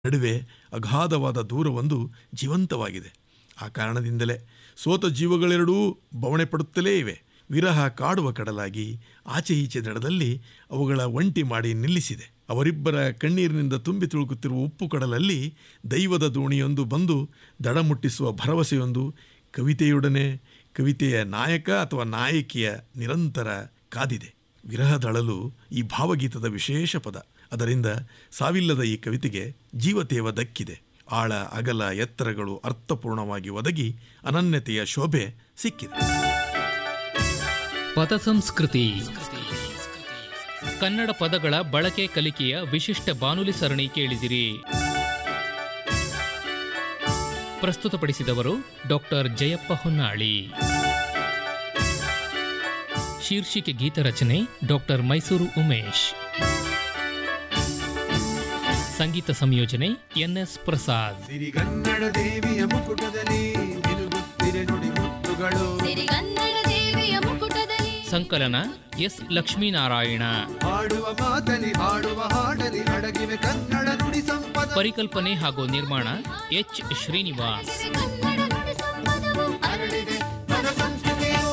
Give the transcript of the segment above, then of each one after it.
ನಡುವೆ ಅಗಾಧವಾದ ದೂರವೊಂದು ಜೀವಂತವಾಗಿದೆ ಆ ಕಾರಣದಿಂದಲೇ ಸೋತ ಜೀವಗಳೆರಡೂ ಬವಣೆ ಪಡುತ್ತಲೇ ಇವೆ ವಿರಹ ಕಾಡುವ ಕಡಲಾಗಿ ಆಚೆ ಈಚೆ ದಡದಲ್ಲಿ ಅವುಗಳ ಒಂಟಿ ಮಾಡಿ ನಿಲ್ಲಿಸಿದೆ ಅವರಿಬ್ಬರ ಕಣ್ಣೀರಿನಿಂದ ತುಂಬಿ ತುಳುಕುತ್ತಿರುವ ಉಪ್ಪು ಕಡಲಲ್ಲಿ ದೈವದ ದೋಣಿಯೊಂದು ಬಂದು ದಡ ಮುಟ್ಟಿಸುವ ಭರವಸೆಯೊಂದು ಕವಿತೆಯೊಡನೆ ಕವಿತೆಯ ನಾಯಕ ಅಥವಾ ನಾಯಕಿಯ ನಿರಂತರ ಕಾದಿದೆ ವಿರಹದಳಲು ಈ ಭಾವಗೀತದ ವಿಶೇಷ ಪದ ಅದರಿಂದ ಸಾವಿಲ್ಲದ ಈ ಕವಿತೆಗೆ ಜೀವತೇವ ದಕ್ಕಿದೆ ಆಳ ಅಗಲ ಎತ್ತರಗಳು ಅರ್ಥಪೂರ್ಣವಾಗಿ ಒದಗಿ ಅನನ್ಯತೆಯ ಶೋಭೆ ಸಿಕ್ಕಿದೆ ಪದ ಸಂಸ್ಕೃತಿ ಕನ್ನಡ ಪದಗಳ ಬಳಕೆ ಕಲಿಕೆಯ ವಿಶಿಷ್ಟ ಬಾನುಲಿ ಸರಣಿ ಕೇಳಿದಿರಿ ಪ್ರಸ್ತುತಪಡಿಸಿದವರು ಡಾಕ್ಟರ್ ಜಯಪ್ಪ ಹೊನ್ನಾಳಿ ಶೀರ್ಷಿಕೆ ಗೀತರಚನೆ ಡಾಕ್ಟರ್ ಮೈಸೂರು ಉಮೇಶ್ ಸಂಗೀತ ಸಂಯೋಜನೆ ಎನ್ಎಸ್ ಪ್ರಸಾದ್ ಸಿರಿಗನ್ನಡ ದೇವಿಯ ಮುಕುಟದಲ್ಲಿ ನಿಲುಗುತ್ತಿರೆ ನುಡಿ ಮುತ್ತುಗಳು ಸಿರಿಗನ್ನಡ ದೇವಿಯ ಮುಕುಟದಲ್ಲಿ ಸಂಕಲನ ಎಸ್ ಲಕ್ಷ್ಮೀನಾರಾಯಣ ಹಾಡುವ ಮಾತಲಿ ಹಾಡುವ ಹಾಡಲಿ ಅಡಗಿವೆ ಕನ್ನಡ ನುಡಿ ಸಂಪದ ಪರಿಕಲ್ಪನೆ ಹಾಗೂ ನಿರ್ಮಾಣ ಎಚ್ ಶ್ರೀನಿವಾಸ್ ಕನ್ನಡ ನುಡಿ ಸಂಪದವು ಹರಡಿದೆ ಪದ ಸಂಸ್ಕೃತಿಯು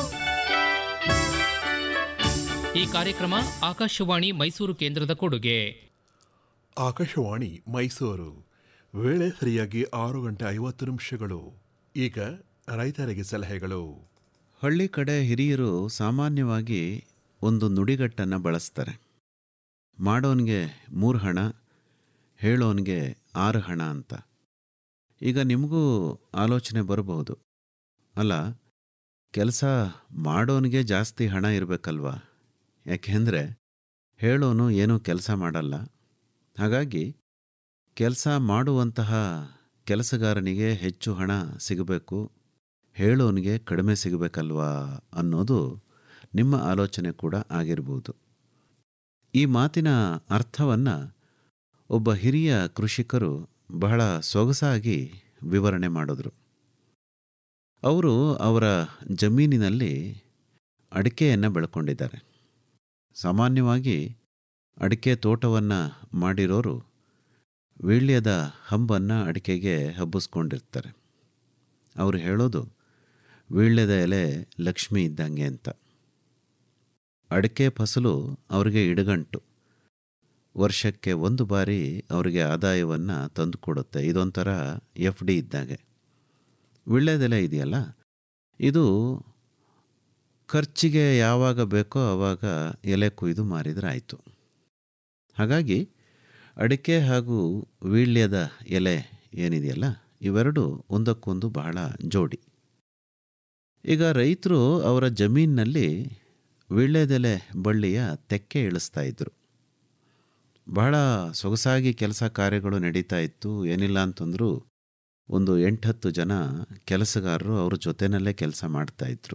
ಈ ಕಾರ್ಯಕ್ರಮ ಆಕಾಶವಾಣಿ ಮೈಸೂರು ಕೇಂದ್ರದ ಕೊಡುಗೆ ಆಕಾಶವಾಣಿ ಮೈಸೂರು ವೇಳೆ ಸರಿಯಾಗಿ ಆರು ಗಂಟೆ ಐವತ್ತು ನಿಮಿಷಗಳು ಈಗ ರೈತರಿಗೆ ಸಲಹೆಗಳು ಹಳ್ಳಿ ಕಡೆ ಹಿರಿಯರು ಸಾಮಾನ್ಯವಾಗಿ ಒಂದು ನುಡಿಗಟ್ಟನ್ನು ಬಳಸ್ತಾರೆ ಮಾಡೋನಿಗೆ ಮೂರು ಹಣ ಹೇಳೋನಿಗೆ ಆರು ಹಣ ಅಂತ ಈಗ ನಿಮಗೂ ಆಲೋಚನೆ ಬರಬಹುದು ಅಲ್ಲ ಕೆಲಸ ಮಾಡೋನಿಗೆ ಜಾಸ್ತಿ ಹಣ ಇರಬೇಕಲ್ವಾ ಯಾಕೆಂದರೆ ಹೇಳೋನು ಏನೂ ಕೆಲಸ ಮಾಡಲ್ಲ ಹಾಗಾಗಿ ಕೆಲಸ ಮಾಡುವಂತಹ ಕೆಲಸಗಾರನಿಗೆ ಹೆಚ್ಚು ಹಣ ಸಿಗಬೇಕು ಹೇಳೋನಿಗೆ ಕಡಿಮೆ ಸಿಗಬೇಕಲ್ವಾ ಅನ್ನೋದು ನಿಮ್ಮ ಆಲೋಚನೆ ಕೂಡ ಆಗಿರ್ಬೋದು ಈ ಮಾತಿನ ಅರ್ಥವನ್ನು ಒಬ್ಬ ಹಿರಿಯ ಕೃಷಿಕರು ಬಹಳ ಸೊಗಸಾಗಿ ವಿವರಣೆ ಮಾಡಿದ್ರು ಅವರು ಅವರ ಜಮೀನಿನಲ್ಲಿ ಅಡಿಕೆಯನ್ನು ಬೆಳ್ಕೊಂಡಿದ್ದಾರೆ ಸಾಮಾನ್ಯವಾಗಿ ಅಡಿಕೆ ತೋಟವನ್ನು ಮಾಡಿರೋರು ವೀಳ್ಯದ ಹಂಬನ್ನು ಅಡಿಕೆಗೆ ಹಬ್ಬಿಸ್ಕೊಂಡಿರ್ತಾರೆ ಅವರು ಹೇಳೋದು ವೀಳ್ಯದ ಎಲೆ ಲಕ್ಷ್ಮಿ ಇದ್ದಂಗೆ ಅಂತ ಅಡಿಕೆ ಫಸಲು ಅವರಿಗೆ ಇಡಗಂಟು ವರ್ಷಕ್ಕೆ ಒಂದು ಬಾರಿ ಅವರಿಗೆ ಆದಾಯವನ್ನು ತಂದುಕೊಡುತ್ತೆ ಇದೊಂಥರ ಎಫ್ ಡಿ ಇದ್ದಾಗೆ ವೀಳ್ಯದೆಲೆ ಇದೆಯಲ್ಲ ಇದು ಖರ್ಚಿಗೆ ಯಾವಾಗ ಬೇಕೋ ಆವಾಗ ಎಲೆ ಕೊಯ್ದು ಮಾರಿದ್ರೆ ಆಯಿತು ಹಾಗಾಗಿ ಅಡಿಕೆ ಹಾಗೂ ವೀಳ್ಯದ ಎಲೆ ಏನಿದೆಯಲ್ಲ ಇವೆರಡು ಒಂದಕ್ಕೊಂದು ಬಹಳ ಜೋಡಿ ಈಗ ರೈತರು ಅವರ ಜಮೀನಿನಲ್ಲಿ ವೀಳ್ಯದೆಲೆ ಬಳ್ಳಿಯ ತೆಕ್ಕೆ ಇಳಿಸ್ತಾ ಇದ್ರು ಬಹಳ ಸೊಗಸಾಗಿ ಕೆಲಸ ಕಾರ್ಯಗಳು ನಡೀತಾ ಇತ್ತು ಏನಿಲ್ಲ ಅಂತಂದರೂ ಒಂದು ಎಂಟತ್ತು ಜನ ಕೆಲಸಗಾರರು ಅವ್ರ ಜೊತೆಯಲ್ಲೇ ಕೆಲಸ ಮಾಡ್ತಾ ಇದ್ರು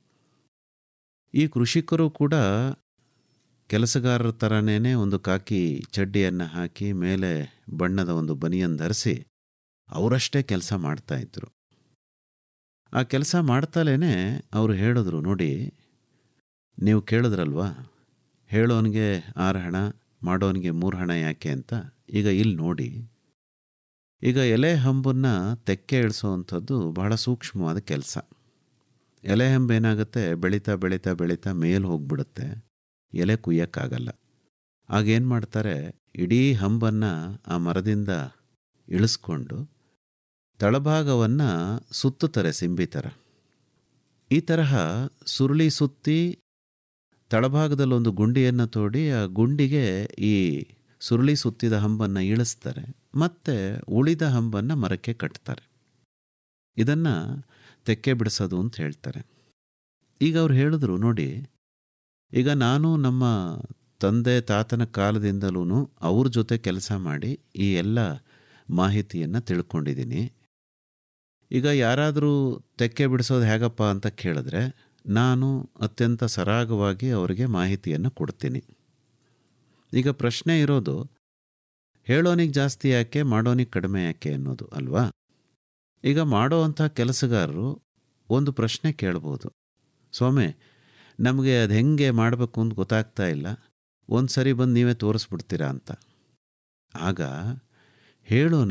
ಈ ಕೃಷಿಕರು ಕೂಡ ಕೆಲಸಗಾರರ ಥರನೇ ಒಂದು ಕಾಕಿ ಚಡ್ಡಿಯನ್ನು ಹಾಕಿ ಮೇಲೆ ಬಣ್ಣದ ಒಂದು ಬನಿಯನ್ನು ಧರಿಸಿ ಅವರಷ್ಟೇ ಕೆಲಸ ಮಾಡ್ತಾ ಇದ್ರು ಆ ಕೆಲಸ ಮಾಡ್ತಲೇ ಅವರು ಹೇಳಿದ್ರು ನೋಡಿ ನೀವು ಕೇಳಿದ್ರಲ್ವಾ ಹೇಳೋನಿಗೆ ಆರು ಹಣ ಮಾಡೋನಿಗೆ ಮೂರು ಹಣ ಯಾಕೆ ಅಂತ ಈಗ ಇಲ್ಲಿ ನೋಡಿ ಈಗ ಎಲೆ ಹಂಬನ್ನು ತೆಕ್ಕೆ ಇಳಿಸೋವಂಥದ್ದು ಬಹಳ ಸೂಕ್ಷ್ಮವಾದ ಕೆಲಸ ಎಲೆ ಹಂಬು ಏನಾಗುತ್ತೆ ಬೆಳೀತಾ ಬೆಳೀತಾ ಬೆಳೀತಾ ಮೇಲೆ ಹೋಗ್ಬಿಡುತ್ತೆ ಎಲೆ ಕುಯ್ಯೋಕ್ಕಾಗಲ್ಲ ಆಗೇನು ಮಾಡ್ತಾರೆ ಇಡೀ ಹಂಬನ್ನು ಆ ಮರದಿಂದ ಇಳಿಸ್ಕೊಂಡು ತಳಭಾಗವನ್ನು ಸುತ್ತುತ್ತಾರೆ ಸಿಂಬಿ ಥರ ಈ ತರಹ ಸುರುಳಿ ಸುತ್ತಿ ತಳಭಾಗದಲ್ಲಿ ಒಂದು ಗುಂಡಿಯನ್ನು ತೋಡಿ ಆ ಗುಂಡಿಗೆ ಈ ಸುರುಳಿ ಸುತ್ತಿದ ಹಂಬನ್ನು ಇಳಿಸ್ತಾರೆ ಮತ್ತೆ ಉಳಿದ ಹಂಬನ್ನು ಮರಕ್ಕೆ ಕಟ್ತಾರೆ ಇದನ್ನು ತೆಕ್ಕೆ ಬಿಡಿಸೋದು ಅಂತ ಹೇಳ್ತಾರೆ ಈಗ ಅವ್ರು ಹೇಳಿದ್ರು ನೋಡಿ ಈಗ ನಾನು ನಮ್ಮ ತಂದೆ ತಾತನ ಕಾಲದಿಂದಲೂ ಅವ್ರ ಜೊತೆ ಕೆಲಸ ಮಾಡಿ ಈ ಎಲ್ಲ ಮಾಹಿತಿಯನ್ನು ತಿಳ್ಕೊಂಡಿದ್ದೀನಿ ಈಗ ಯಾರಾದರೂ ತೆಕ್ಕೆ ಬಿಡಿಸೋದು ಹೇಗಪ್ಪ ಅಂತ ಕೇಳಿದ್ರೆ ನಾನು ಅತ್ಯಂತ ಸರಾಗವಾಗಿ ಅವರಿಗೆ ಮಾಹಿತಿಯನ್ನು ಕೊಡ್ತೀನಿ ಈಗ ಪ್ರಶ್ನೆ ಇರೋದು ಹೇಳೋನಿಗೆ ಜಾಸ್ತಿ ಯಾಕೆ ಮಾಡೋನಿಗೆ ಕಡಿಮೆ ಯಾಕೆ ಅನ್ನೋದು ಅಲ್ವಾ ಈಗ ಮಾಡೋ ಅಂಥ ಕೆಲಸಗಾರರು ಒಂದು ಪ್ರಶ್ನೆ ಕೇಳ್ಬೋದು ಸ್ವಾಮಿ ನಮಗೆ ಅದು ಹೆಂಗೆ ಮಾಡಬೇಕು ಅಂತ ಗೊತ್ತಾಗ್ತಾ ಇಲ್ಲ ಒಂದು ಸರಿ ಬಂದು ನೀವೇ ತೋರಿಸ್ಬಿಡ್ತೀರಾ ಅಂತ ಆಗ ಹೇಳೋನಿಗೆ